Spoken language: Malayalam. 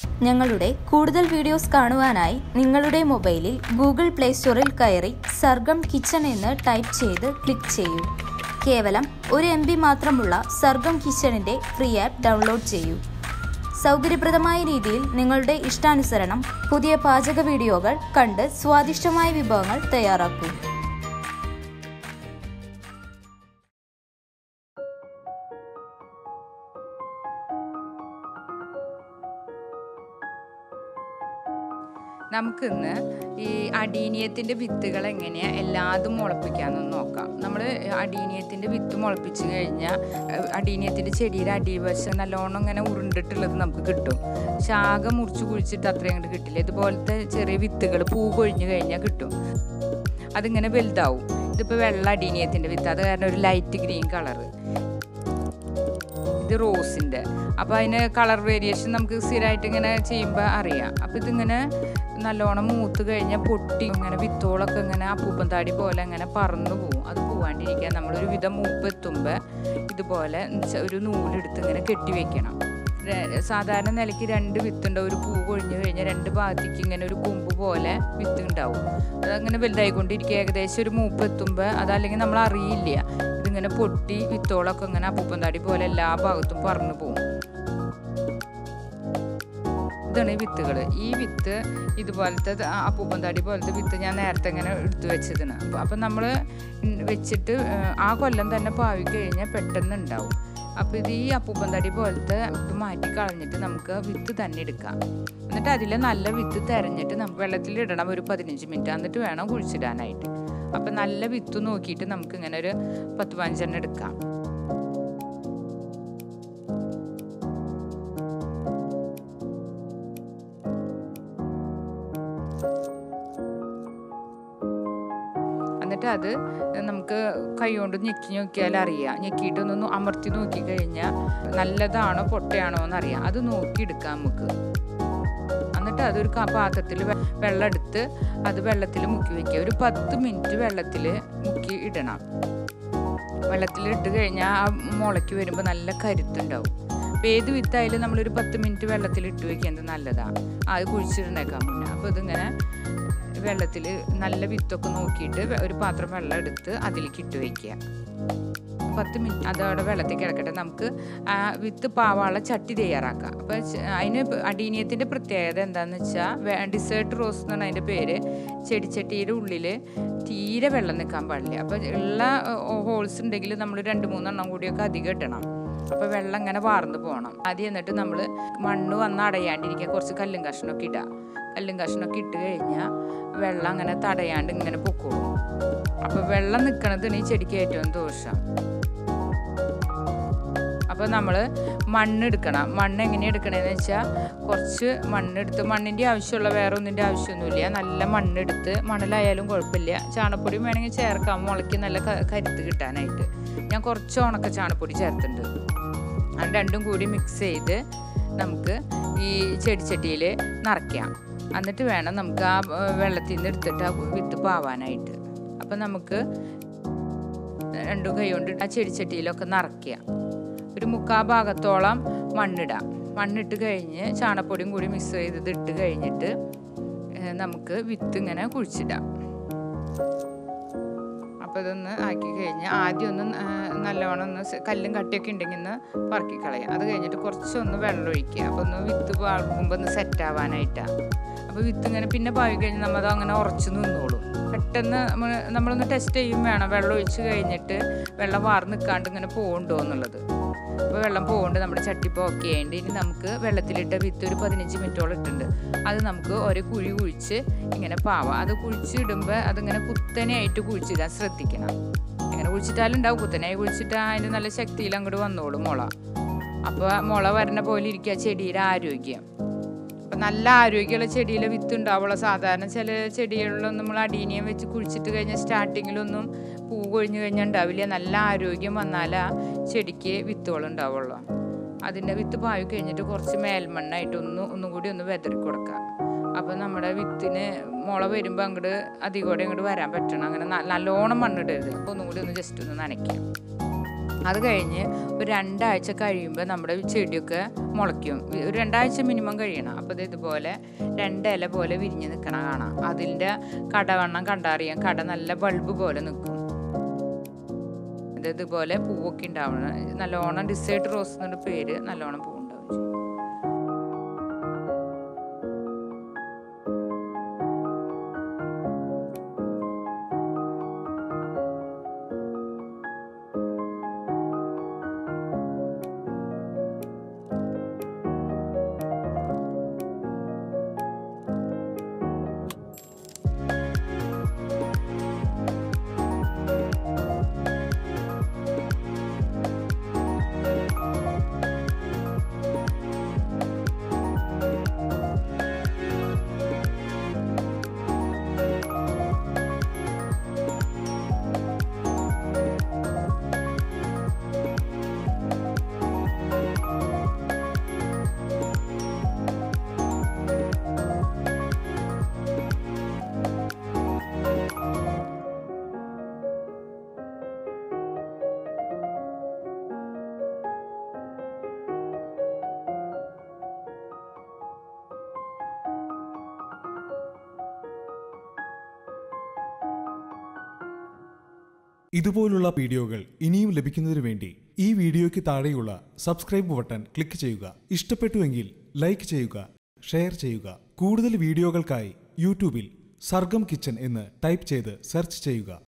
ഞങ്ങളുടെ കൂടുതൽ വീഡിയോസ് കാണുവാനായി നിങ്ങളുടെ മൊബൈലിൽ ഗൂഗിൾ പ്ലേ സ്റ്റോറിൽ കയറി സർഗം കിച്ചൺ എന്ന് ടൈപ്പ് ചെയ്ത് ക്ലിക്ക് ചെയ്യൂ കേവലം ഒരു എം ബി മാത്രമുള്ള സർഗം കിച്ചണിൻ്റെ ഫ്രീ ആപ്പ് ഡൗൺലോഡ് ചെയ്യൂ സൗകര്യപ്രദമായ രീതിയിൽ നിങ്ങളുടെ ഇഷ്ടാനുസരണം പുതിയ പാചക വീഡിയോകൾ കണ്ട് സ്വാദിഷ്ടമായ വിഭവങ്ങൾ തയ്യാറാക്കൂ നമുക്കിന്ന് ഈ അടീനിയത്തിൻ്റെ വിത്തുകൾ എങ്ങനെയാണ് എല്ലാതും മുളപ്പിക്കാമെന്ന് നോക്കാം നമ്മൾ അടീനിയത്തിൻ്റെ വിത്ത് മുളപ്പിച്ച് കഴിഞ്ഞാൽ അടീനിയത്തിൻ്റെ ചെടിയുടെ അടിവശം നല്ലോണം ഇങ്ങനെ ഉരുണ്ടിട്ടുള്ളത് നമുക്ക് കിട്ടും ശാഖ മുറിച്ച് കുഴിച്ചിട്ട് അത്രയും അങ്ങോട്ട് കിട്ടില്ല ഇതുപോലത്തെ ചെറിയ വിത്തുകൾ പൂ കൊഴിഞ്ഞു കഴിഞ്ഞാൽ കിട്ടും അതിങ്ങനെ വലുതാവും ഇതിപ്പോൾ വെള്ള അടീനിയത്തിൻ്റെ വിത്ത് അത് കാരണം ഒരു ലൈറ്റ് ഗ്രീൻ കളറ് ഇത് റോസിൻ്റെ അപ്പോൾ അതിന് കളർ വേരിയേഷൻ നമുക്ക് സ്ഥിരമായിട്ട് ഇങ്ങനെ ചെയ്യുമ്പോൾ അറിയാം അപ്പോൾ ഇതിങ്ങനെ നല്ലോണം മൂത്ത് കഴിഞ്ഞാൽ പൊട്ടി ഇങ്ങനെ വിത്തോളൊക്കെ ഇങ്ങനെ അപ്പൂപ്പൻ താടി പോലെ ഇങ്ങനെ പറന്നു പോവും അത് പോവാണ്ടിരിക്കാൻ നമ്മളൊരു വിധം മൂപ്പ് എത്തുമ്പോൾ ഇതുപോലെ ഒരു നൂലെടുത്ത് ഇങ്ങനെ കെട്ടി വെക്കണം സാധാരണ നിലയ്ക്ക് രണ്ട് വിത്തുണ്ട് ഒരു പൂ കൊഴിഞ്ഞു കഴിഞ്ഞാൽ രണ്ട് ഭാഗത്തേക്ക് ഇങ്ങനെ ഒരു കൊമ്പ് പോലെ വിത്ത് ഉണ്ടാവും അതങ്ങനെ വലുതായിക്കൊണ്ടിരിക്കുക ഏകദേശം ഒരു മൂപ്പ് എത്തുമ്പോൾ അതല്ലെങ്കിൽ നമ്മൾ അറിയില്ല ഇതിങ്ങനെ പൊട്ടി വിത്തോളൊക്കെ ഇങ്ങനെ അപ്പൂപ്പൻ താടി പോലെ എല്ലാ ഭാഗത്തും പറന്നു പോകും ഇതാണ് ഈ വിത്തുകൾ ഈ വിത്ത് ഇതുപോലത്തെ അപ്പൂപ്പൻ താടി പോലത്തെ വിത്ത് ഞാൻ നേരത്തെ ഇങ്ങനെ എടുത്തു വെച്ചതാണ് അപ്പോൾ അപ്പം നമ്മൾ വെച്ചിട്ട് ആ കൊല്ലം തന്നെ പാവി കഴിഞ്ഞാൽ പെട്ടെന്ന് ഉണ്ടാവും അപ്പോൾ ഇത് ഈ അപ്പൂപ്പൻ തടി പോലത്തെ ഇത് മാറ്റി കളഞ്ഞിട്ട് നമുക്ക് വിത്ത് തന്നെ എടുക്കാം എന്നിട്ട് അതിൽ നല്ല വിത്ത് തിരഞ്ഞിട്ട് നമുക്ക് വെള്ളത്തിൽ ഇടണം ഒരു പതിനഞ്ച് മിനിറ്റ് എന്നിട്ട് വേണം കുഴിച്ചിടാനായിട്ട് അപ്പം നല്ല വിത്ത് നോക്കിയിട്ട് നമുക്ക് ഇങ്ങനെ ഒരു പത്ത് പതിനഞ്ചെണ്ണം എടുക്കാം എന്നിട്ട് അത് നമുക്ക് കൈകൊണ്ട് ഞെക്കി നോക്കിയാൽ അറിയാം ഞെക്കിയിട്ടൊന്ന് അമർത്തി നോക്കി കഴിഞ്ഞാൽ നല്ലതാണോ പൊട്ടയാണോ എന്നറിയാം അത് നോക്കിയെടുക്കാം നമുക്ക് എന്നിട്ട് അതൊരു പാത്രത്തിൽ വെള്ളം എടുത്ത് അത് വെള്ളത്തിൽ മുക്കി വെക്കുക ഒരു പത്ത് മിനിറ്റ് വെള്ളത്തിൽ മുക്കി ഇടണം വെള്ളത്തിൽ ഇട്ട് കഴിഞ്ഞാൽ ആ മുളയ്ക്ക് വരുമ്പോൾ നല്ല കരുത്തുണ്ടാവും അപ്പോൾ ഏത് വിത്തായാലും നമ്മളൊരു പത്ത് മിനിറ്റ് വെള്ളത്തിൽ ഇട്ട് വെക്കുന്നത് നല്ലതാണ് അത് കുഴിച്ചിടണേക്കാൻ മുന്നേ അപ്പോൾ ഇതിങ്ങനെ വെള്ളത്തിൽ നല്ല വിത്തൊക്കെ നോക്കിയിട്ട് ഒരു പാത്രം വെള്ളം എടുത്ത് അതിലേക്ക് ഇട്ട് വയ്ക്കുക പത്ത് മിനിറ്റ് അതവിടെ വെള്ളത്തിൽ കിടക്കട്ടെ നമുക്ക് ആ വിത്ത് പാവാള ചട്ടി തയ്യാറാക്കാം അപ്പോൾ അതിന് അടീനിയത്തിൻ്റെ പ്രത്യേകത എന്താണെന്ന് വെച്ചാൽ ഡിസേർട്ട് റോസ് എന്നാണ് അതിൻ്റെ പേര് ചെടിച്ചട്ടിയുടെ ഉള്ളിൽ തീരെ വെള്ളം നിൽക്കാൻ പാടില്ല അപ്പോൾ ഉള്ള ഹോൾസ് ഉണ്ടെങ്കിൽ നമ്മൾ രണ്ട് മൂന്നെണ്ണം കൂടിയൊക്കെ അധികം ഇടണം അപ്പോൾ വെള്ളം ഇങ്ങനെ വാർന്നു പോകണം ആദ്യം എന്നിട്ട് നമ്മൾ മണ്ണ് വന്ന് അടയാണ്ടിരിക്കുക കുറച്ച് കല്ലും കഷ്ണമൊക്കെ ഇടുക കല്ലും കഷ്ണമൊക്കെ ഇട്ട് കഴിഞ്ഞാൽ വെള്ളം അങ്ങനെ തടയാണ്ട് ഇങ്ങനെ പൊക്കോളും അപ്പോൾ വെള്ളം നിൽക്കണതാണ് ഈ ചെടിക്ക് ഏറ്റവും ദോഷം അപ്പോൾ നമ്മൾ മണ്ണ് എടുക്കണം മണ്ണ് എങ്ങനെ എടുക്കണമെന്ന് വെച്ചാൽ കുറച്ച് മണ്ണെടുത്ത് മണ്ണിൻ്റെ ആവശ്യമുള്ള വേറെ ഒന്നിൻ്റെ ആവശ്യമൊന്നുമില്ല നല്ല മണ്ണെടുത്ത് മണലായാലും കുഴപ്പമില്ല ചാണപ്പൊടി വേണമെങ്കിൽ ചേർക്കാം മുളയ്ക്ക് നല്ല കരുത്ത് കിട്ടാനായിട്ട് ഞാൻ കുറച്ച് ഉണക്ക ചാണപ്പൊടി ചേർത്തിട്ടുണ്ട് അത് രണ്ടും കൂടി മിക്സ് ചെയ്ത് നമുക്ക് ഈ ചെടിച്ചട്ടിയിൽ നിറയ്ക്കാം എന്നിട്ട് വേണം നമുക്ക് ആ വെള്ളത്തിൽ നിന്ന് എടുത്തിട്ട് ആ വിത്ത് പാവാനായിട്ട് അപ്പം നമുക്ക് രണ്ടു കൈ കൊണ്ട് ആ ചെടിച്ചട്ടിയിലൊക്കെ നിറയ്ക്കുക ഒരു മുക്കാ ഭാഗത്തോളം മണ്ണിടാം മണ്ണിട്ട് കഴിഞ്ഞ് ചാണപ്പൊടിയും കൂടി മിക്സ് ചെയ്തത് ഇട്ട് കഴിഞ്ഞിട്ട് നമുക്ക് വിത്ത് ഇങ്ങനെ കുഴിച്ചിടാം അപ്പോൾ ഇതൊന്ന് ആക്കി കഴിഞ്ഞ് ആദ്യം ഒന്ന് നല്ലവണ്ണം ഒന്ന് കല്ലും കട്ടിയൊക്കെ ഉണ്ടെങ്കിൽ ഒന്ന് പറക്കി കളയാം അത് കഴിഞ്ഞിട്ട് കുറച്ചൊന്ന് വെള്ളം ഒഴിക്കുക അപ്പോൾ ഒന്ന് വിത്ത് പാകുമ്പോൾ ഒന്ന് സെറ്റ് ആവാനായിട്ടാണ് അപ്പോൾ വിത്ത് ഇങ്ങനെ പിന്നെ പാവി കഴിഞ്ഞ് നമ്മൾ അത് അങ്ങനെ ഉറച്ചു നിന്നോളും പെട്ടെന്ന് നമ്മൾ നമ്മളൊന്ന് ടെസ്റ്റ് ചെയ്യും വേണം വെള്ളം ഒഴിച്ച് കഴിഞ്ഞിട്ട് വെള്ളം വാർന്ന് നിൽക്കാണ്ട് ഇങ്ങനെ പോകണ്ടോ എന്നുള്ളത് അപ്പോൾ വെള്ളം പോകുന്നുണ്ട് നമ്മുടെ ചട്ടിപ്പോൾ ഓക്കെ ആയിട്ട് ഇനി നമുക്ക് വെള്ളത്തിലിട്ട വിത്ത് ഒരു പതിനഞ്ച് മിനിറ്റോളം ഇട്ടുണ്ട് അത് നമുക്ക് ഒരു കുഴി കുഴിച്ച് ഇങ്ങനെ പാവാം അത് കുഴിച്ചിടുമ്പോൾ അതിങ്ങനെ കുത്തനെയായിട്ട് കുഴിച്ചിടാൻ ശ്രദ്ധിക്കണം ഇങ്ങനെ കുഴിച്ചിട്ടാലും ഉണ്ടാവും കുത്തനെയായി കുഴിച്ചിട്ട് അതിന് നല്ല ശക്തിയിൽ അങ്ങോട്ട് വന്നോളും മുള അപ്പോൾ മുള വരണ പോലെ ഇരിക്കുക ചെടിയുടെ ആരോഗ്യം അപ്പം നല്ല ആരോഗ്യമുള്ള ചെടിയിലെ വിത്ത് ഉണ്ടാവുള്ളൂ സാധാരണ ചില ചെടികളിലൊന്നും നമ്മൾ അടീനിയം വെച്ച് കുഴിച്ചിട്ട് കഴിഞ്ഞാൽ സ്റ്റാർട്ടിങ്ങിലൊന്നും പൂ കൊഴിഞ്ഞു കഴിഞ്ഞാൽ ഉണ്ടാവില്ല നല്ല ആരോഗ്യം വന്നാൽ ആ ചെടിക്ക് വിത്തുകൾ ഉണ്ടാവുള്ളൂ അതിൻ്റെ വിത്ത് പായി കഴിഞ്ഞിട്ട് കുറച്ച് മേൽമണ്ണായിട്ട് ഒന്ന് ഒന്നും കൂടി ഒന്ന് വെതറി കൊടുക്കുക അപ്പോൾ നമ്മുടെ വിത്തിന് മുള വരുമ്പോൾ അങ്ങോട്ട് അധികം കൂടെ ഇങ്ങോട്ട് വരാൻ പറ്റണം അങ്ങനെ നല്ലോണം മണ്ണിടരുത് അപ്പോൾ ഒന്നും കൂടി ഒന്ന് ജസ്റ്റ് ഒന്ന് നനയ്ക്കാം അത് കഴിഞ്ഞ് ഒരു രണ്ടാഴ്ച കഴിയുമ്പോൾ നമ്മുടെ ചെടിയൊക്കെ മുളയ്ക്കും ഒരു രണ്ടാഴ്ച മിനിമം കഴിയണം അപ്പോൾ ഇത് ഇതുപോലെ രണ്ട് ഇല പോലെ വിരിഞ്ഞ് നിൽക്കണ കാണാം അതിൻ്റെ കടവണ്ണം കണ്ടറിയാം കട നല്ല ബൾബ് പോലെ നിൽക്കും ഇത് ഇതുപോലെ പൂവൊക്കെ ഉണ്ടാവണം നല്ലോണം ഡിസൈഡ് റോസ് എന്നൊരു പേര് നല്ലോണം പൂവുണ്ടാവും ചെയ്യും. ഇതുപോലുള്ള വീഡിയോകൾ ഇനിയും ലഭിക്കുന്നതിന് വേണ്ടി ഈ വീഡിയോയ്ക്ക് താഴെയുള്ള സബ്സ്ക്രൈബ് ബട്ടൺ ക്ലിക്ക് ചെയ്യുക ഇഷ്ടപ്പെട്ടുവെങ്കിൽ ലൈക്ക് ചെയ്യുക ഷെയർ ചെയ്യുക കൂടുതൽ വീഡിയോകൾക്കായി യൂട്യൂബിൽ സർഗം കിച്ചൺ എന്ന് ടൈപ്പ് ചെയ്ത് സെർച്ച് ചെയ്യുക